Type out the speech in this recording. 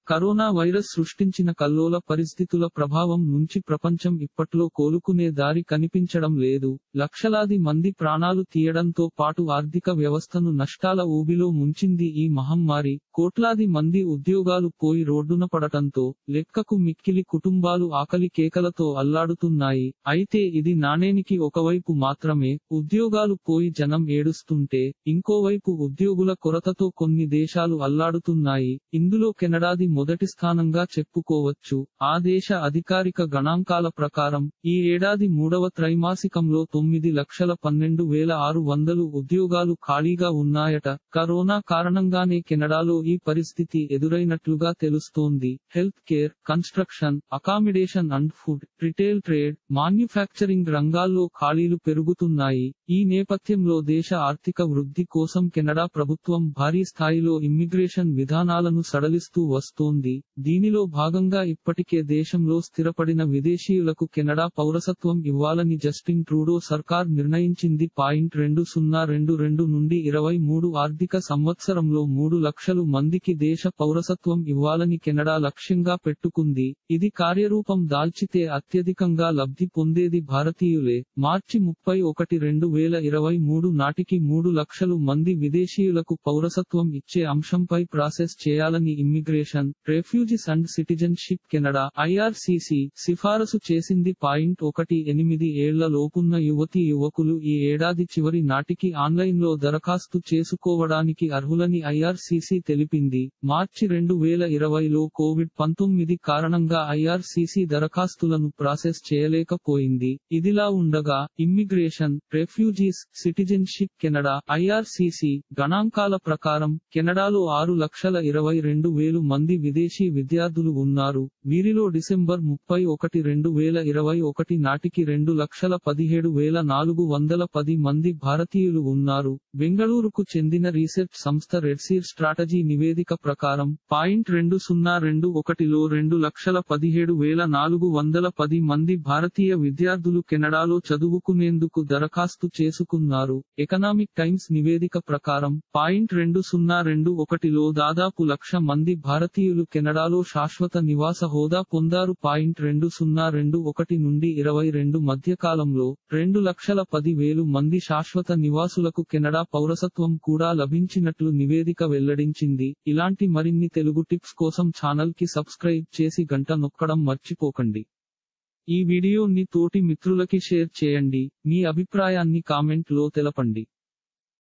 corona virus సృష్టించిన కల్లోల పరిస్థితుల ప్రభావం నుంచి ప్రపంచం ఇప్పట్లో కోలుకునే దారి కనిపించడం లేదు లక్షలాది మంది ప్రాణాలు తీయడంతో పాటు ఆర్థిక వ్యవస్థను నష్టాల ఊబిలో ముంచింది ఈ మహమ్మారి కోట్లాది మంది ఉద్యోగాలు పోయి రోడ్డున పడటంతో లెక్కకు మిక్కిలి కుటుంబాలు ఆకలి కేకలతో అల్లాడుతున్నాయి అయితే ఇది నాణేనికి ఒకవైపు మాత్రమే ఉద్యోగాలు పోయి జనం ఏడుస్తుంటే ఇంకోవైపు ఉద్యోగుల కొరతతో కొన్ని దేశాలు అల్లాడుతున్నాయి ఇందులో కెనడాది మొదటి స్థానంగా చెప్పుకోవచ్చు ఆ దేశ అధికారిక గణాంకాల ప్రకారం ఈ ఏడాది మూడవ త్రైమాసికంలో తొమ్మిది లక్షల పన్నెండు వేల ఆరు వందలు ఉద్యోగాలు ఖాళీగా ఉన్నాయట కరోనా కారణంగానే కెనడాలో ఈ పరిస్థితి ఎదురైనట్లుగా తెలుస్తోంది health care construction accommodation and food retail trade manufacturing రంగాల్లో ఖాళీలు పెరుగుతున్నాయి ఈ నేపథ్యంలో దేశ ఆర్థిక వృద్ధి కోసం కెనడా ప్రభుత్వం భారీ స్థాయిలో ఇమ్మిగ్రేషన్ విధానాలను సడలిస్తూ వస్తోంది దీనిలో భాగంగా ఇప్పటికే దేశంలో స్థిరపడిన విదేశీయులకు కెనడా పౌరసత్వం ఇవ్వాలని జస్టిన్ ట్రూడో సర్కార్ నిర్ణయించింది పాయింట్ రెండు సున్నా రెండు రెండు నుండి ఇరవై మూడు ఆర్థిక సంవత్సరంలో మూడు లక్షలు మందికి దేశ పౌరసత్వం ఇవ్వాలని కెనడా లక్ష్యంగా పెట్టుకుంది ఇది కార్యరూపం దాల్చితే అత్యధికంగా లబ్ధి పొందేది భారతీయులే మార్చి ముప్పై ఒకటి రెండు వేల ఇరవై మూడు నాటికి మూడు లక్షలు మంది విదేశీయులకు పౌరసత్వం ఇచ్చే అంశంపై ప్రాసెస్ చేయాలని immigration refugees and citizenship Canada IRCC సిఫారసు చేసింది పాయింట్ ఒకటి ఎనిమిది ఏళ్ల లోపున్న యువతి యువకులు ఈ ఏడాది చివరి నాటికి ఆన్లైన్లో దరఖాస్తు చేసుకోవడానికి అర్హులని ఐఆర్సీసీ తెలిపింది మార్చి రెండు వేల ఇరవైలో కోవిడ్ పంతొమ్మిది కారణంగా ఐఆర్సీసీ దరఖాస్తులను ప్రాసెస్ చేయలేకపోయింది ఇదిలా ఉండగా immigration refugees citizenship Canada IRCC గణాంకాల ప్రకారం కెనడాలో ఆరు లక్షల ఇరవై రెండు వేలు మంది విదేశీ విద్యార్థులు ఉన్నారు వీరిలో డిసెంబర్ ముప్పై ఒకటి రెండు వేల ఇరవై ఒకటి నాటికి రెండు లక్షల పదిహేడు వేల నాలుగు వందల పది మంది భారతీయులు ఉన్నారు బెంగళూరుకు చెందిన రీసెర్చ్ సంస్థ రెడ్సీర్ స్ట్రాటజీ నివేదిక ప్రకారం పాయింట్ రెండు సున్నా రెండు ఒకటిలో రెండు లక్షల పదిహేడు వేల నాలుగు వందల పది మంది భారతీయ విద్యార్థులు కెనడాలో చదువుకునేందుకు దరఖాస్తు చేసుకున్నారు ఎకనామిక్ టైమ్స్ నివేదిక ప్రకారం పాయింట్ రెండు సున్నా రెండు ఒకటిలో దాదాపు లక్ష మంది భారతీయులు కెనడాలో శాశ్వత నివాస హోదా పొందారు పాయింట్ రెండు సున్నా రెండు ఒకటి నుండి ఇరవై రెండు మధ్యకాలంలో రెండు లక్షల పది వేలు మంది శాశ్వత నివాసులకు కెనడా పౌరసత్వం కూడా లభించినట్లు నివేదిక వెల్లడించింది ఇలాంటి మరిన్ని తెలుగు టిప్స్ కోసం ఛానల్ కి సబ్స్క్రైబ్ చేసి గంట నొక్కడం మర్చిపోకండి ఈ వీడియోని తోటి మిత్రులకి షేర్ చేయండి మీ అభిప్రాయాన్ని కామెంట్ లో తెలపండి